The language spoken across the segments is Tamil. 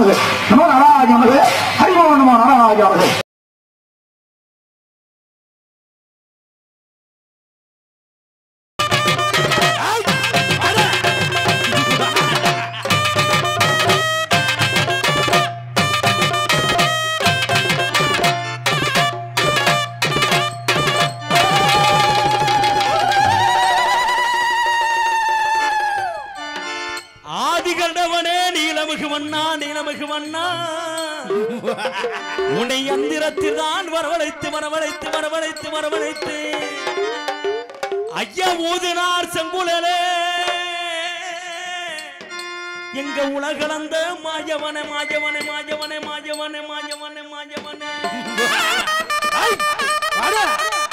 நமது நம நாராஜ நமது ஹரிமோ நம நாராஜ நமது ஆதிகண்டவனே நீலமிகு மன்னா நீலமிகு மன்னா உன்னை அந்திரத்தில் தான் வரவழைத்து வரவழைத்து வரவழைத்து வரவழைத்து ஐயா ஊதினார் செங்குழலே எங்க உலகளந்த மாயவனே மாயவனே மாயவனே மாயவனே மாயவனே மாயவனே ஐ, வாடா.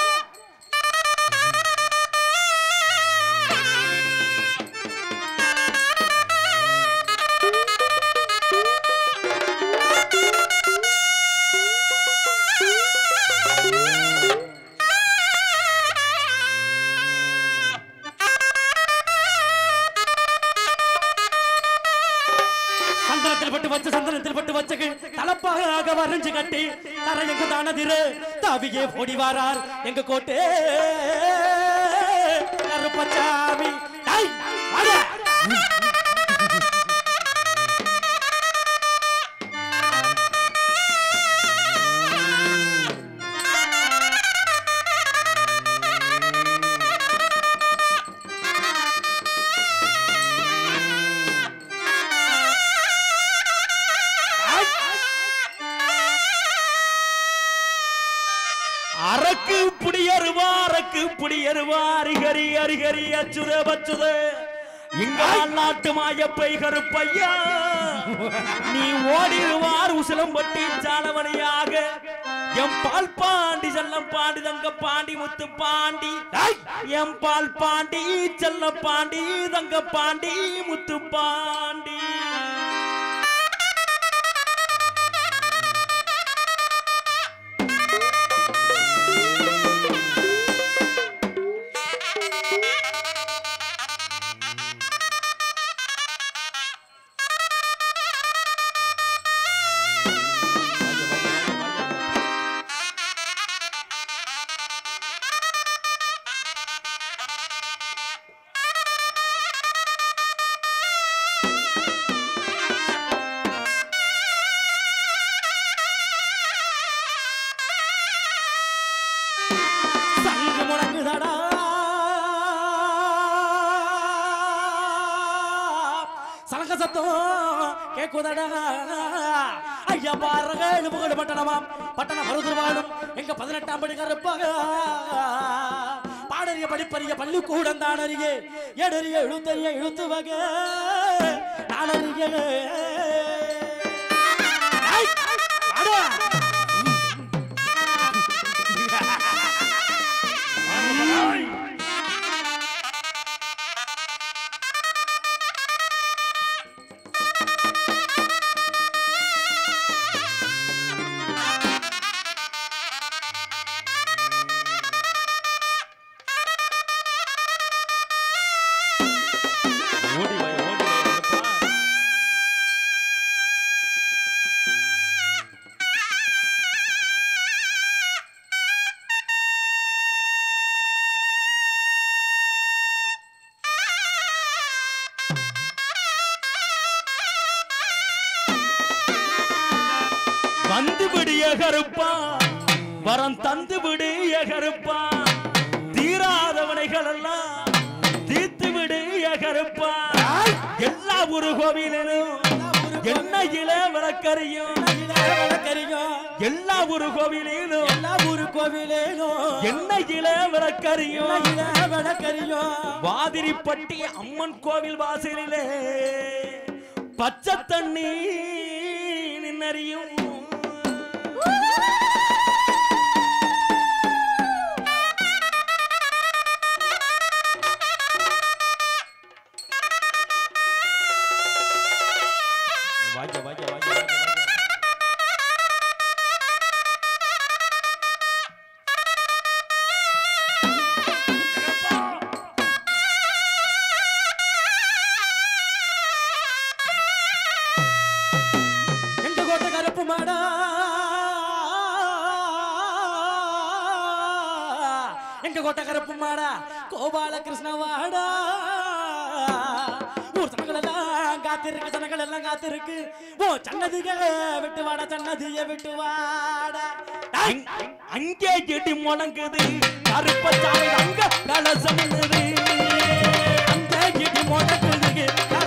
சந்தனத்தில் பட்டு வச்ச சந்தனத்தில் பட்டு வச்ச தலப்பாக வரைஞ்சு கட்டி தர எங்க தானதிரு தாவியே ஓடி வாரார் எங்க கோட்டே கருப்பச்சாமி டேய், வாடா. அரக்கு புடியருவா அரக்கு புடியருவா அரிகரி அரிகரி அச்சுத பச்சுத இங்க நாட்டு மாயப்பை கருப்பையா நீ ஓடிடுவார் உசிலம்பட்டி சாலவனையாக எம் பால் பாண்டி செல்லம் பாண்டி தங்க பாண்டி முத்து பாண்டி டேய்! எம் பால் பாண்டி செல்ல பாண்டி தங்க பாண்டி முத்து பாண்டி சங்கு முழங்குதடா சலங்க சத்தம் கேக்குதடா ஐயா பாருங்க புகழ் பட்டணமாம் பட்டணம் மருதுவாடும் எங்க பதினெட்டாம் படி கருப்பாக பாடறிய படிப்பறிய பள்ளிக்கூடம் தானறிய ஏடறிய இழுத்தறிய இழுத்து வக நானறிய ஐய், வாடா. ஓடி வா ஓடி வா எப்பா வந்து விடிய கருப்பா வரம் தந்து விடிய கருப்பா தீராதவனைகள் எல்லாம் தீர்த்து விடிய கருப்பா எல்லா ஊரு கோவிலும் எண்ணெயில விளக்கறியும் எல்லா ஊரு கோவிலும் எல்லா ஊரு கோவிலேனும் எண்ணெயில விளக்கறியும் விளக்கறியும் வாதிரிப்பட்டி அம்மன் கோவில் வாசலிலே பச்சை தண்ணி நின்னறியும் வாங்க வாங்க வாங்க வாங்க வாங்க மாடா எங்க கோட்டை கருப்பு மாடா கோபால கிருஷ்ண வாடா ஊர் சனங்கள் எல்லாம் காத்திருக்கு சனங்கள் எல்லாம் காத்திருக்கு ஓ சன்னதிக விட்டு வாடா சன்னதிய விட்டு வாடா டேய், அங்- அங்கே இடி முழங்குது கருப்பசாமி அங்க கலசம் அந்த இடி முடக்குது